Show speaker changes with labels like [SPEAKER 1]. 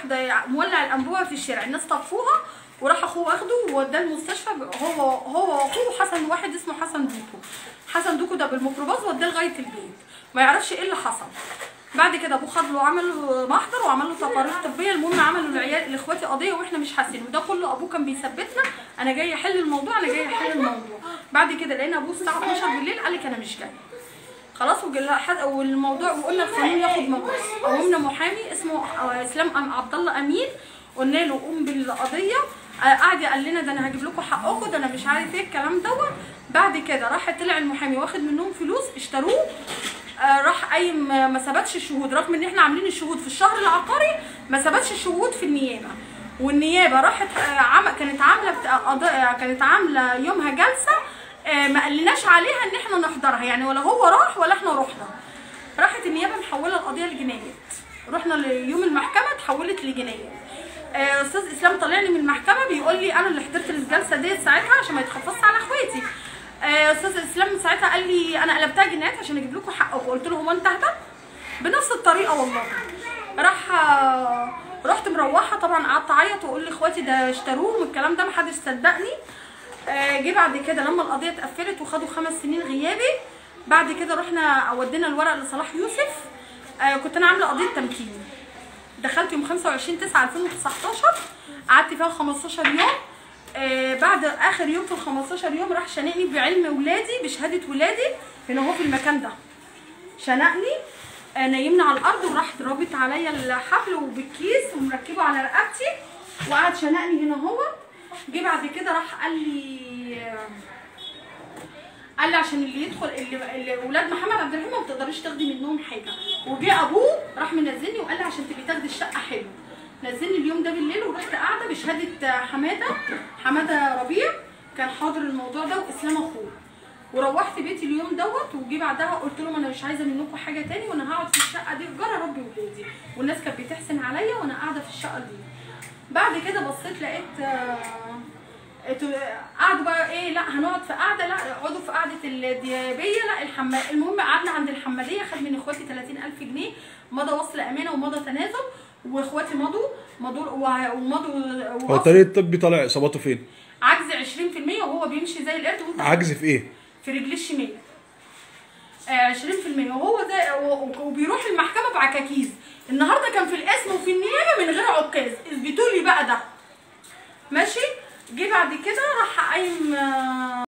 [SPEAKER 1] ده مولع الانبوبه في الشارع الناس طفوها وراح اخوه واخده ووداه المستشفى هو هو واخوه حسن واحد اسمه حسن دوكو حسن دوكو ده بالميكروباص وداه لغايه البيت ما يعرفش ايه اللي حصل بعد كده ابوه خد له عمل له محضر وعمل له تقارير طبيه المهم عملوا العيال لاخواتي قضيه واحنا مش حاسين وده كله ابوه كان بيثبتنا انا جاي احل الموضوع انا جاي احل الموضوع بعد كده لقينا ابوه الساعه 12 بالليل قال لك انا مش جاي خلاص وجل- حد- والموضوع وقلنا القانون ياخد مجلس قومنا محامي اسمه اسلام أم- عبد الله امين قلنا له قوم بالقضيه آه، قعد قال لنا ده انا هجيب لكم حقكم ده انا مش عارف ايه الكلام دوت بعد كده راح طلع المحامي واخد منهم فلوس اشتروه آه، راح قايم آه، ما ثبتش الشهود رغم ان احنا عاملين الشهود في الشهر العقاري ما ثبتش الشهود في النيابه والنيابه راحت آه، عم كانت عامله بتا- قضا- آه، كانت عامله يومها جلسه آه، ما قالناش عليها ان احنا نحضرها يعني ولا هو راح ولا احنا رحنا راحت النيابه محوله القضيه لجنايات رحنا ليوم المحكمه اتحولت لجنايات آه، استاذ اسلام طلعني من المحكمه بيقول لي انا اللي حضرت الجلسه ديت ساعتها عشان ما يتخفصش على اخواتي آه، استاذ اسلام ساعتها قال لي انا قلبتها جنايات عشان اجيب لكم حقكم قلت له هو انت هبل بنفس الطريقه والله راح آه، رحت مروحه طبعا قعدت اعيط واقول لاخواتي ده اشتروه والكلام ده محدش صدقني آه، جه بعد كده لما القضيه اتقفلت وخدوا خمس سنين غيابي بعد كده رحنا ودينا الورق لصلاح يوسف آه، كنت انا عامله قضيه تمكين دخلت يوم 25 9 2019 قعدت فيها 15 يوم آه بعد اخر يوم في ال 15 يوم راح شنقني بعلم ولادي بشهاده ولادي هنا هو في المكان ده شنقني آه نايمني على الارض وراح رابط عليا الحبل وبالكيس ومركبه على رقبتي وقعد شنقني هنا هو جه بعد كده راح قال لي آه، قال لي عشان اللي يدخل اللي, اللي ولاد محمد عبد الرحيم ما بتقدريش تاخدي منهم حاجه وجه ابوه راح منزلني وقال لي عشان تبقي تاخدي الشقه حلو نزلني اليوم ده بالليل ورحت قاعده بشهاده حماده حماده ربيع كان حاضر الموضوع ده واسلام اخوه وروحت بيتي اليوم دوت وجي بعدها قلت لهم انا مش عايزه منكم حاجه تاني وانا هقعد في الشقه دي ايجار ربي ولادي والناس كانت بتحسن عليا وانا قاعده في الشقه دي بعد كده بصيت لقيت آه، اتو- قعدوا بقى ايه لا هنقعد في قعده لا اقعدوا في قعده الديابيه لا الحما المهم قعدنا عند الحماديه خد من اخواتي 30000 جنيه مضى وصل امانه ومضى تنازل واخواتي مضوا مضوا ومضوا
[SPEAKER 2] هو
[SPEAKER 1] وقفوا.
[SPEAKER 2] الطريق الطبي طالع اصاباته فين؟
[SPEAKER 1] عجز 20% وهو بيمشي زي القرد وانت
[SPEAKER 2] عجز في ايه؟
[SPEAKER 1] في رجليه الشمال آه، 20% وهو زي و- وبيروح المحكمه بعكاكيز النهارده كان في القسم وفي النيابه من غير عكاز اثبتوا لي بقى ده ماشي جه بعد كده راح قايم آه،